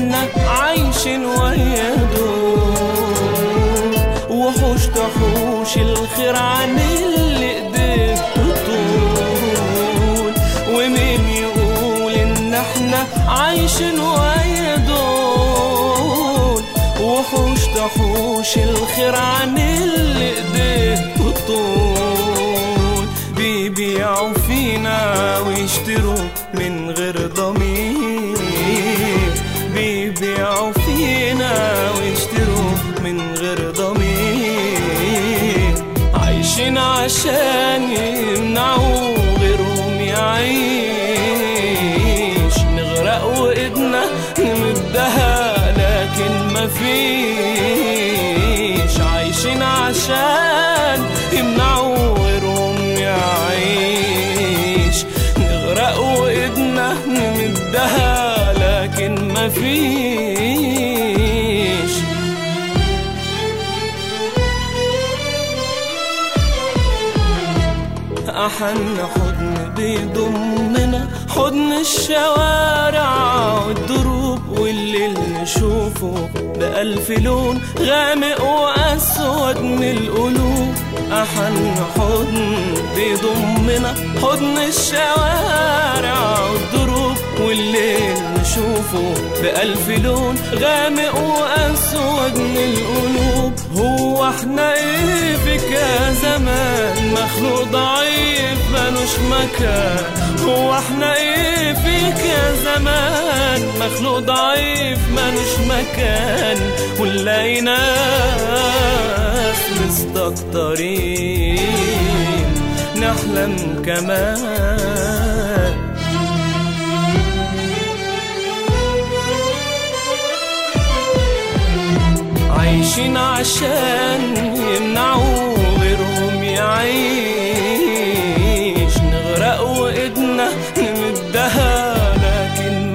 احنا عايشين ويا دول وحوش تحوش الخير عن اللي ايديه تطول ومين يقول ان احنا عايشين ويا دول وحوش تحوش الخير عن اللي ايديه تطول بيبيعوا فينا ويشتروا من غير ضمير بيبيعوا فينا ويشتروا من غير ضمير عايشين عشان يمنعوا غيرهم يعيش نغرق وايدنا نمدها لكن مفيش عايشين عشان يمنعوا غيرهم يعيش نغرق وايدنا نمدها لكن مفيش أحن حضن بيضمنا حضن الشوارع والدروب والليل نشوفه بألف لون غامق وأسود من القلوب أحن حضن بيضمنا حضن الشوارع والدروب والليل نشوفه بألف لون غامق وأسود من القلوب هو احنا ايه فيك يا زمان مخلوق ضعيف ملوش مكان هو احنا ايه فيك يا زمان مخلوق ضعيف ملوش مكان ونلاقي ناس مستكترين نحلم كمان عايشين عشان يمنعوا غيرهم يعيش نغرق وايدنا نمدها لكن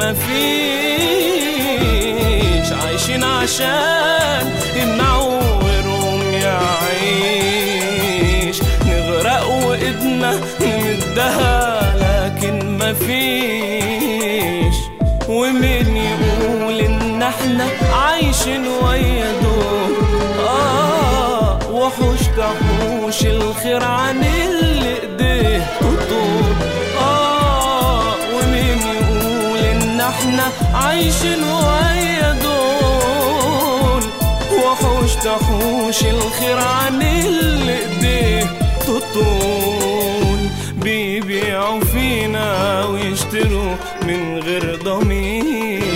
مفيش عايشين عشان يمنعوا غيرهم يعيش نغرق وايدنا نمدها لكن مفيش ومين يقول ان احنا عايشين ويا دول اه وحوش تحوش الخير عن اللي ايديه تطول اه ومين يقول ان احنا عايشين ويا دول وحوش تحوش الخير عن اللي ايديه تطول بيبيعوا فينا ويشتروا من غير ضمير